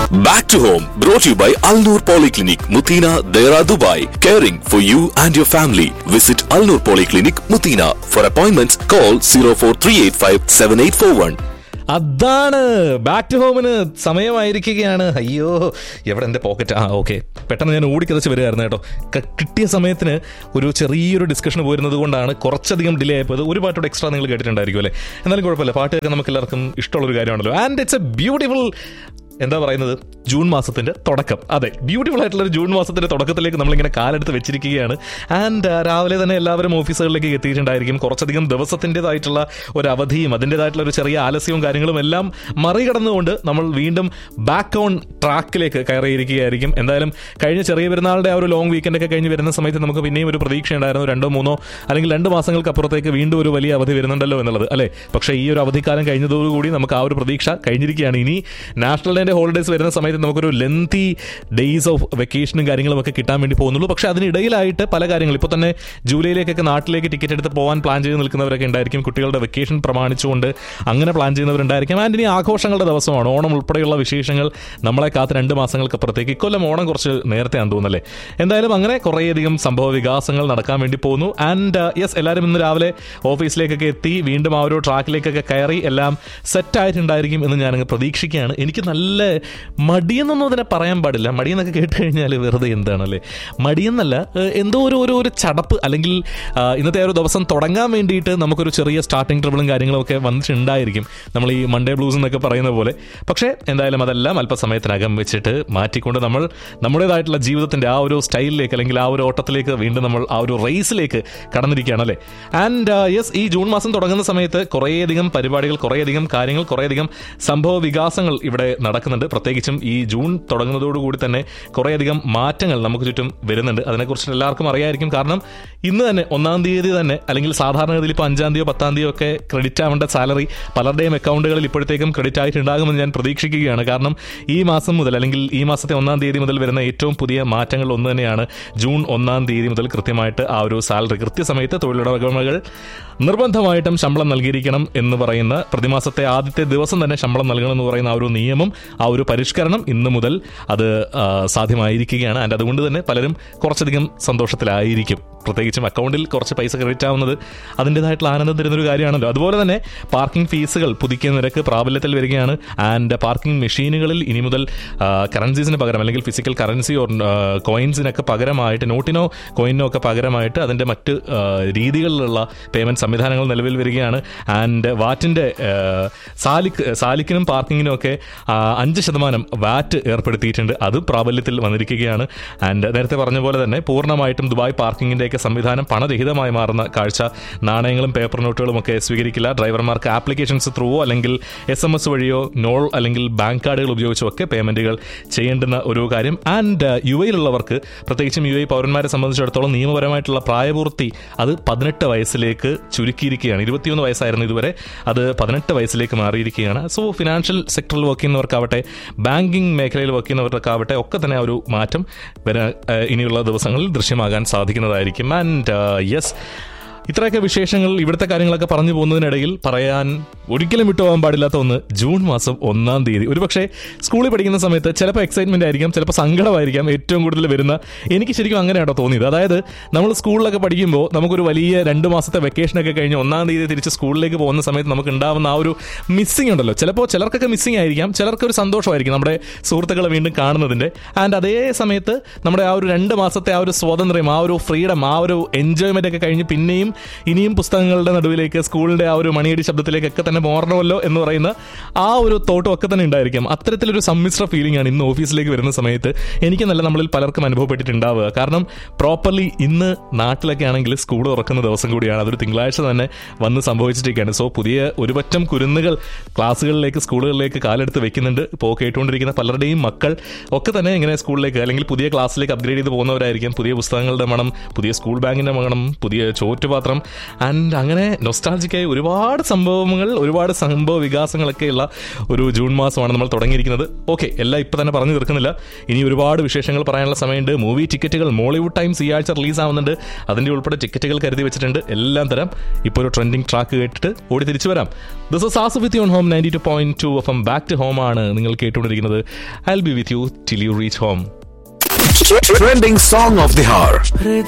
Back to home, brought to you by Al Noor Polyclinic, Mutina, Dera, Dubai. Caring for you and your family. Visit Al Noor Polyclinic, Mutina. For appointments, call 04385 7841. അതാണ് back to ഹോമിന് സമയമായിരിക്കുകയാണ് അയ്യോ എവിടെ എൻ്റെ pocket ആ okay പെട്ടെന്ന് ഞാൻ ഓടിക്കതച്ച് വരികയായിരുന്നു കേട്ടോ ക- കിട്ടിയ സമയത്തിന് ഒരു ചെറിയൊരു ഡിസ്കഷൻ പോരുന്നത് കൊണ്ടാണ് കുറച്ചധികം ഡിലേ ആയപ്പോൾ ഒരു പാട്ടോട് എക്സ്ട്രാ നിങ്ങൾ കേട്ടിട്ടുണ്ടായിരിക്കും അല്ലേ എന്നാലും കുഴപ്പമില്ല പാട്ട് കേൾക്കാൻ നമുക്ക് എല്ലാവർക്കും ഇഷ്ടമുള്ളൊരു കാര്യമാണല്ലോ ആൻഡ് ഇറ്റ്സ് എ ബ്യൂട്ടിഫുൾ എന്താ പറയുന്നത് ജൂൺ മാസത്തിന്റെ തുടക്കം അതെ ബ്യൂട്ടിഫുൾ ആയിട്ടുള്ള ഒരു ജൂൺ മാസത്തിന്റെ തുടക്കത്തിലേക്ക് നമ്മളിങ്ങനെ കാലെടുത്ത് വെച്ചിരിക്കുകയാണ് ആൻഡ് രാവിലെ തന്നെ എല്ലാവരും ഓഫീസുകളിലേക്ക് എത്തിയിട്ടുണ്ടായിരിക്കും കുറച്ചധികം ദിവസത്തിൻ്റെതായിട്ടുള്ള ഒരു അവധിയും അതിൻ്റെതായിട്ടുള്ള ഒരു ചെറിയ ആലസ്യവും കാര്യങ്ങളും എല്ലാം മറികടന്നുകൊണ്ട് നമ്മൾ വീണ്ടും ബാക്ക് ഓൺ ട്രാക്കിലേക്ക് കയറിയിരിക്കുകയായിരിക്കും എന്തായാലും കഴിഞ്ഞ ചെറിയ പെരുന്നാളുടെ ആ ഒരു ലോങ് വീക്കെൻഡ് ഒക്കെ കഴിഞ്ഞ് വരുന്ന സമയത്ത് നമുക്ക് പിന്നെയും ഒരു പ്രതീക്ഷ ഉണ്ടായിരുന്നു രണ്ടോ മൂന്നോ അല്ലെങ്കിൽ രണ്ട് മാസങ്ങൾക്ക് അപ്പുറത്തേക്ക് വീണ്ടും ഒരു വലിയ അവധി വരുന്നുണ്ടല്ലോ എന്നുള്ളത് അല്ലേ പക്ഷേ ഈ ഒരു അവധിക്കാലം കഴിഞ്ഞതോടുകൂടി നമുക്ക് ആ ഒരു പ്രതീക്ഷ കഴിഞ്ഞിരിക്കുകയാണ് ഇനി നാഷണൽ ഡേന്റെ ഹോളിഡേസ് വരുന്ന സമയത്ത് നമുക്കൊരു ലെന്തി ഡേയ്സ് ഓഫ് വെക്കേഷനും കാര്യങ്ങളും ഒക്കെ കിട്ടാൻ വേണ്ടി പോകുന്നുള്ളൂ പക്ഷേ അതിനിടയിലായിട്ട് പല കാര്യങ്ങൾ ഇപ്പോൾ തന്നെ ജൂലൈയിലേക്കൊക്കെ നാട്ടിലേക്ക് ടിക്കറ്റ് എടുത്ത് പോകാൻ പ്ലാൻ ചെയ്ത് നിൽക്കുന്നവരൊക്കെ ഉണ്ടായിരിക്കും കുട്ടികളുടെ വെക്കേഷൻ പ്രമാണിച്ചുകൊണ്ട് അങ്ങനെ പ്ലാൻ ചെയ്യുന്നവരുണ്ടായിരിക്കും ആൻഡ് ഇനി ആഘോഷങ്ങളുടെ ദിവസമാണ് ഓണം ഉൾപ്പെടെയുള്ള വിശേഷങ്ങൾ നമ്മളെ കാത്ത് രണ്ട് മാസങ്ങൾക്കപ്പുറത്തേക്ക് ഇക്കൊല്ലം ഓണം കുറച്ച് നേരത്തെയാണെന്ന് തോന്നുന്നല്ലേ എന്തായാലും അങ്ങനെ കുറേയധികം സംഭവ വികാസങ്ങൾ നടക്കാൻ വേണ്ടി പോകുന്നു ആൻഡ് യെസ് എല്ലാവരും ഇന്ന് രാവിലെ ഓഫീസിലേക്കൊക്കെ എത്തി വീണ്ടും ആ ഒരു ട്രാക്കിലേക്കൊക്കെ കയറി എല്ലാം സെറ്റായിട്ടുണ്ടായിരിക്കും എന്ന് ഞാനങ്ങ് പ്രതീക്ഷിക്കുകയാണ് എനിക്ക് നല്ല മടിയെന്നൊന്നും അതിനെ പറയാൻ പാടില്ല മടിയെന്നൊക്കെ കേട്ട് കഴിഞ്ഞാൽ വെറുതെ എന്താണല്ലേ മടിയെന്നല്ല ഏഹ്, എന്തോ ഒരു ഒരു ഒരു ചടപ്പ് അല്ലെങ്കിൽ ആ, ഇന്നത്തെ ആ ഒരു ദിവസം തുടങ്ങാൻ വേണ്ടിയിട്ട് നമുക്കൊരു ചെറിയ സ്റ്റാർട്ടിംഗ് ട്രബിളും കാര്യങ്ങളും ഒക്കെ വന്നിട്ടുണ്ടായിരിക്കും നമ്മൾ ഈ മൺഡേ ബ്ലൂസ് എന്നൊക്കെ പറയുന്ന പോലെ പക്ഷേ എന്തായാലും അതെല്ലാം അല്പസമയത്തിനകം വെച്ചിട്ട് മാറ്റിക്കൊണ്ട് നമ്മൾ നമ്മുടേതായിട്ടുള്ള ജീവിതത്തിന്റെ ആ ഒരു സ്റ്റൈലിലേക്ക് അല്ലെങ്കിൽ ആ ഒരു ഓട്ടത്തിലേക്ക് വീണ്ടും നമ്മൾ ആ ഒരു റേസിലേക്ക് കടന്നിരിക്കുകയാണ് അല്ലേ ആൻഡ് യെസ് ഈ ജൂൺ മാസം തുടങ്ങുന്ന സമയത്ത് കുറേയധികം പരിപാടികൾ കുറേയധികം കാര്യങ്ങൾ കുറേയധികം സംഭവ വികാസങ്ങൾ ഇവിടെ നടക്കുന്നുണ്ട് പ്രത്യേകിച്ചും ഈ ജൂൺ തുടങ്ങുന്നതോടുകൂടി തന്നെ കുറേയധികം മാറ്റങ്ങൾ നമുക്ക് ചുറ്റും വരുന്നുണ്ട് അതിനെക്കുറിച്ച് എല്ലാവർക്കും അറിയായിരിക്കും കാരണം ഇന്ന് തന്നെ ഒന്നാം തീയതി തന്നെ അല്ലെങ്കിൽ സാധാരണഗതിയിൽ ഇപ്പോൾ അഞ്ചാം തീയതിയോ പത്താം തീയതിയോ ഒക്കെ ക്രെഡിറ്റ് ആവേണ്ട സാലറി പലരുടെയും അക്കൗണ്ടുകളിൽ ഇപ്പോഴത്തേക്കും ക്രെഡിറ്റ് ആയിട്ടുണ്ടാകുമെന്ന് ഞാൻ പ്രതീക്ഷിക്കുകയാണ് കാരണം ഈ മാസം മുതൽ അല്ലെങ്കിൽ ഈ മാസത്തെ ഒന്നാം തീയതി മുതൽ വരുന്ന ഏറ്റവും പുതിയ മാറ്റങ്ങൾ ഒന്ന് തന്നെയാണ് ജൂൺ ഒന്നാം തീയതി മുതൽ കൃത്യമായിട്ട് ആ ഒരു സാലറി കൃത്യസമയത്ത് തൊഴിലുടമകൾ നിർബന്ധമായിട്ടും ശമ്പളം നൽകിയിരിക്കണം എന്ന് പറയുന്ന പ്രതിമാസത്തെ ആദ്യത്തെ ദിവസം തന്നെ ശമ്പളം നൽകണം എന്ന് പറയുന്ന ആ ഒരു നിയമം ആ ഒരു പരിഷ്കരണം ഇന്ന് മുതൽ അത് ആ, സാധ്യമായിരിക്കുകയാണ് ആൻഡ് അതുകൊണ്ട് തന്നെ പലരും കുറച്ചധികം സന്തോഷത്തിലായിരിക്കും പ്രത്യേകിച്ചും അക്കൗണ്ടിൽ കുറച്ച് പൈസ ക്രെഡിറ്റ് ആവുന്നത് അതിൻ്റെതായിട്ടുള്ള ആനന്ദം തരുന്നൊരു കാര്യമാണല്ലോ അതുപോലെ തന്നെ പാർക്കിംഗ് ഫീസുകൾ പുതുക്കിയ നിരക്ക് പ്രാബല്യത്തിൽ വരികയാണ് ആൻഡ് പാർക്കിംഗ് മെഷീനുകളിൽ ഇനി മുതൽ കറൻസീസിന് പകരം അല്ലെങ്കിൽ ഫിസിക്കൽ കറൻസി ഓർ കോയിൻസിനൊക്കെ പകരമായിട്ട് നോട്ടിനോ കോയിനോ ഒക്കെ പകരമായിട്ട് അതിൻ്റെ മറ്റ് ആ, രീതികളിലുള്ള പേയ്മെൻറ്റ് സംവിധാനങ്ങൾ നിലവിൽ വരികയാണ് ആൻഡ് വാറ്റിൻ്റെ സാലിക് സാലിക്കിനും പാർക്കിങ്ങിനും ഒക്കെ ആ, അഞ്ച് ശതമാനം വാറ്റ് ഏർപ്പെടുത്തിയിട്ടുണ്ട് അത് പ്രാബല്യത്തിൽ വന്നിരിക്കുകയാണ് ആൻഡ് നേരത്തെ പറഞ്ഞ പോലെ തന്നെ പൂർണ്ണമായിട്ടും ദുബായ് പാർക്കിങ്ങിൻ്റെയൊക്കെ സംവിധാനം പണരഹിതമായി മാറുന്ന കാഴ്ച നാണയങ്ങളും പേപ്പർ നോട്ടുകളും ഒക്കെ സ്വീകരിക്കില്ല ഡ്രൈവർമാർക്ക് ആപ്ലിക്കേഷൻസ് ത്രൂവോ അല്ലെങ്കിൽ എസ് എം എസ് വഴിയോ നോൾ അല്ലെങ്കിൽ ബാങ്ക് കാർഡുകൾ ഉപയോഗിച്ചോ ഒക്കെ പേയ്മെന്റുകൾ ചെയ്യേണ്ടുന്ന ഒരു കാര്യം ആൻഡ് യു എയിലുള്ളവർക്ക് പ്രത്യേകിച്ചും യു എ പൗരന്മാരെ സംബന്ധിച്ചിടത്തോളം നിയമപരമായിട്ടുള്ള പ്രായപൂർത്തി അത് പതിനെട്ട് വയസ്സിലേക്ക് ചുരുക്കിയിരിക്കുകയാണ് ഇരുപത്തിയൊന്ന് വയസ്സായിരുന്നു ഇതുവരെ അത് പതിനെട്ട് വയസ്സിലേക്ക് മാറിയിരിക്കുകയാണ് സോ ഫിനാൻഷ്യൽ സെക്ടറിൽ വർക്ക് ചെയ്യുന്നവർക്കാവട്ടെ ബാങ്കിങ് മേഖലയിൽ വർക്ക് ചെയ്യുന്നവർക്കാവട്ടെ ഒക്കെ തന്നെ ആ ഒരു മാറ്റം വരാൻ ഏഹ്, ഇനിയുള്ള ദിവസങ്ങളിൽ ദൃശ്യമാകാൻ സാധിക്കുന്നതായിരിക്കും ആൻഡ് യെസ് ഇത്രയൊക്കെ വിശേഷങ്ങൾ ഇവിടുത്തെ കാര്യങ്ങളൊക്കെ പറഞ്ഞു പോകുന്നതിനിടയിൽ പറയാൻ ഒരിക്കലും വിട്ടുപോകാൻ പാടില്ലാത്ത ഒന്ന് ജൂൺ മാസം ഒന്നാം തീയതി ഒരുപക്ഷെ സ്കൂളിൽ പഠിക്കുന്ന സമയത്ത് ചിലപ്പോൾ എക്സൈറ്റ്മെന്റ് ആയിരിക്കാം ചിലപ്പോൾ സങ്കടമായിരിക്കാം ഏറ്റവും കൂടുതൽ വരുന്ന എനിക്ക് ശരിക്കും അങ്ങനെയാണോ തോന്നിയത് അതായത് നമ്മൾ സ്കൂളിലൊക്കെ പഠിക്കുമ്പോൾ നമുക്കൊരു വലിയ രണ്ട് മാസത്തെ വെക്കേഷനൊക്കെ കഴിഞ്ഞ് ഒന്നാം തീയതി തിരിച്ച് സ്കൂളിലേക്ക് പോകുന്ന സമയത്ത് നമുക്ക് ഉണ്ടാവുന്ന ആ ഒരു മിസ്സിംഗ് ഉണ്ടല്ലോ ചിലപ്പോൾ ചിലർക്കൊക്കെ മിസ്സിംഗ് ആയിരിക്കാം ചിലർക്ക് ഒരു സന്തോഷമായിരിക്കും നമ്മുടെ സുഹൃത്തുക്കളെ വീണ്ടും കാണുന്നതിന്റെ ആൻഡ് അതേ സമയത്ത് നമ്മുടെ ആ ഒരു രണ്ട് മാസത്തെ ആ ഒരു സ്വാതന്ത്ര്യം ആ ഒരു ഫ്രീഡം ആ ഒരു എൻജോയ്മെന്റ് ഒക്കെ കഴിഞ്ഞ് പിന്നെയും ഇനിയും പുസ്തകങ്ങളുടെ നടുവിലേക്ക് സ്കൂളിന്റെ ആ ഒരു മണിയടി ശബ്ദത്തിലേക്കൊക്കെ തന്നെ മോറണമല്ലോ എന്ന് പറയുന്ന ആ ഒരു തോട്ടും ഒക്കെ തന്നെ ഉണ്ടായിരിക്കും അത്തരത്തിലൊരു സമ്മിശ്ര ഫീലിംഗ് ആണ് ഇന്ന് ഓഫീസിലേക്ക് വരുന്ന സമയത്ത് എനിക്ക് നല്ല നമ്മളിൽ പലർക്കും അനുഭവപ്പെട്ടിട്ടുണ്ടാവുക കാരണം പ്രോപ്പർലി ഇന്ന് നാട്ടിലൊക്കെ ആണെങ്കിൽ സ്കൂൾ തുറക്കുന്ന ദിവസം കൂടിയാണ് അതൊരു തിങ്കളാഴ്ച തന്നെ വന്ന് സംഭവിച്ചിരിക്കുകയാണ് സോ പുതിയ ഒരുപറ്റം കുരുന്നുകൾ ക്ലാസ്സുകളിലേക്ക് സ്കൂളുകളിലേക്ക് കാലെടുത്ത് വെക്കുന്നുണ്ട് ഇപ്പോൾ കേട്ടുകൊണ്ടിരിക്കുന്ന പലരുടെയും മക്കൾ ഒക്കെ തന്നെ ഇങ്ങനെ സ്കൂളിലേക്ക് അല്ലെങ്കിൽ പുതിയ ക്ലാസ്സിലേക്ക് അപ്ഗ്രേഡ് ചെയ്ത് പോകുന്നവരായിരിക്കും പുതിയ പുസ്തകങ്ങളുടെ മണം പുതിയ സ്കൂൾ ബാഗിന്റെ മണം പുതിയ ചോറ്റുപാത്രങ്ങൾ ചിത്രം ആൻഡ് അങ്ങനെ നൊസ്റ്റാൾജിക്കായി ഒരുപാട് സംഭവങ്ങൾ ഒരുപാട് സംഭവ വികാസങ്ങളൊക്കെയുള്ള ഒരു ജൂൺ മാസമാണ് നമ്മൾ തുടങ്ങിയിരിക്കുന്നത് ഓക്കെ എല്ലാം ഇപ്പം തന്നെ പറഞ്ഞു തീർക്കുന്നില്ല ഇനി ഒരുപാട് വിശേഷങ്ങൾ പറയാനുള്ള സമയമുണ്ട് മൂവി ടിക്കറ്റുകൾ മോളിവുഡ് ടൈംസ് ഈ ആഴ്ച റിലീസ് ആവുന്നുണ്ട് അതിൻ്റെ ഉൾപ്പെടെ ടിക്കറ്റുകൾ കരുതി വെച്ചിട്ടുണ്ട് എല്ലാം തരാം ഇപ്പോൾ ഒരു ട്രെൻഡിങ് ട്രാക്ക് കേട്ടിട്ട് ഓടി തിരിച്ചു വരാം this is as with yon home ninety two point two F M back to home ആണ് നിങ്ങൾ കേട്ടുകൊണ്ടിരിക്കുന്നത് I be with you till you reach home Trending song of the hour.